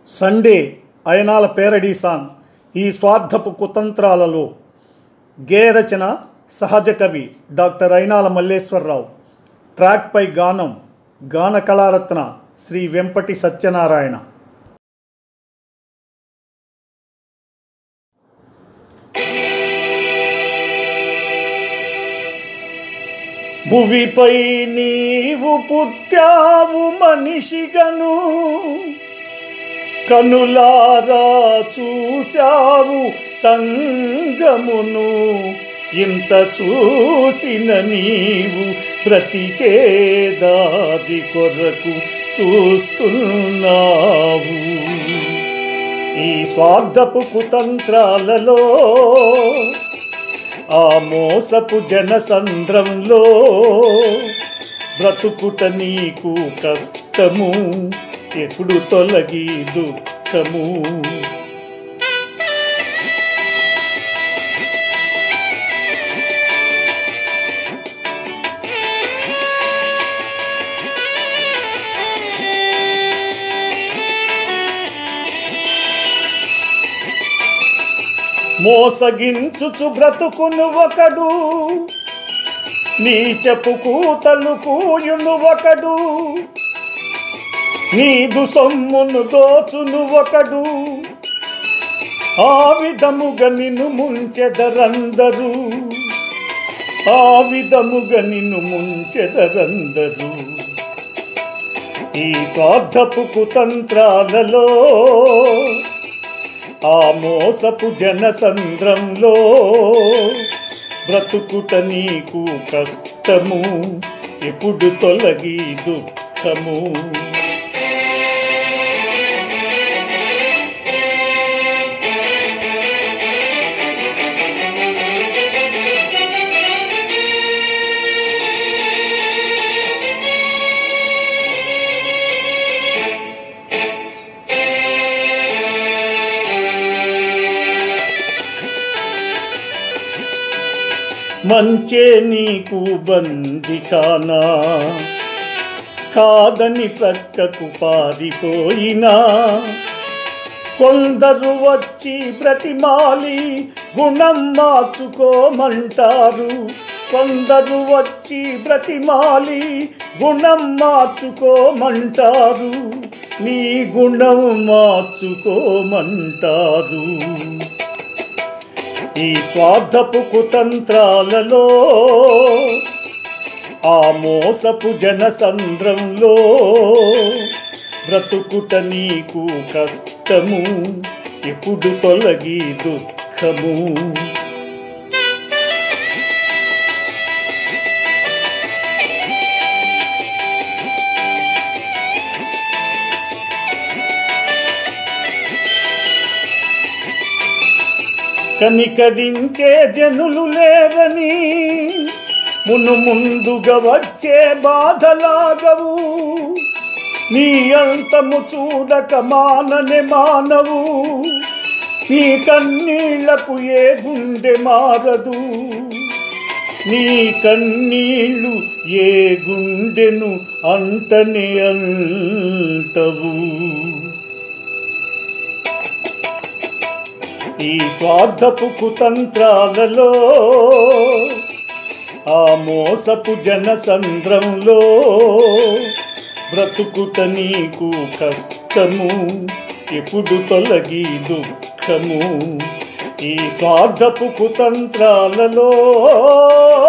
Sunday అయనాల పేరడీసాన్ ఈ స్వార్థపు కుతంత్రాలలో గేయ రచన సహజ కవి డాక్టర్ అయినాల మల్లేశ్వరరావు ట్రాక్పై గానం గాన కళారత్న శ్రీ వెంపటి సత్యనారాయణ భువిపై నీవు పుట్టావు మనిషిగను కనులారా చూశావు సంగమును ఇంత చూసిన నీవు బ్రతికే దారి కొరకు చూస్తున్నావు ఈ స్వార్థపు కుతంత్రాలలో ఆ మోసపు జనసంద్రంలో బ్రతుకుట నీకు కష్టము ఎప్పుడు తొలగి దుఃఖము మోసగించుచు బ్రతుకును ఒకడు నీచపు కూతలు కూయును ఒకడు నీదు సొమ్మును దోచును ఒకడు ఆ విధముగా నిన్ను ముంచెదరందరూ ఆ విధముగా నిన్ను ముంచెదరందరూ ఈ స్వార్థపు కుతంత్రాలలో ఆ మోసపు జనసంద్రంలో బ్రతుకుట నీకు కష్టము ఎప్పుడు తొలగి దుఃఖము మంచే నీకు బందికానా కాదని ప్రక్కకు పారిపోయినా కొందరు వచ్చి బ్రతిమాలి గుణం మార్చుకోమంటారు కొందరు వచ్చి బ్రతిమాలి గుణం మార్చుకోమంటారు నీ గుణం మార్చుకోమంటారు ఈ స్వార్థపు కుతంత్రాలలో ఆ మోసపు జనసంద్రంలో బ్రతుకుట నీకు కష్టము ఎప్పుడు తొలగి దుఃఖము కనికరించే జనులు లేరని మును ముందుగా వచ్చే బాధలాగవు నీ అంతము చూడక మాననే మానవు నీ కన్నీళ్లకు ఏ గుండె మారదు నీ కన్నీళ్ళు ఏ గుండెను అంటనే అంటవు ఈ స్వార్థపు కుతంత్రాలలో ఆ మోసపు జనసంద్రంలో బ్రతుకుట నీకు కష్టము ఎప్పుడు తొలగి దుఃఖము ఈ స్వార్థపు కుతంత్రాలలో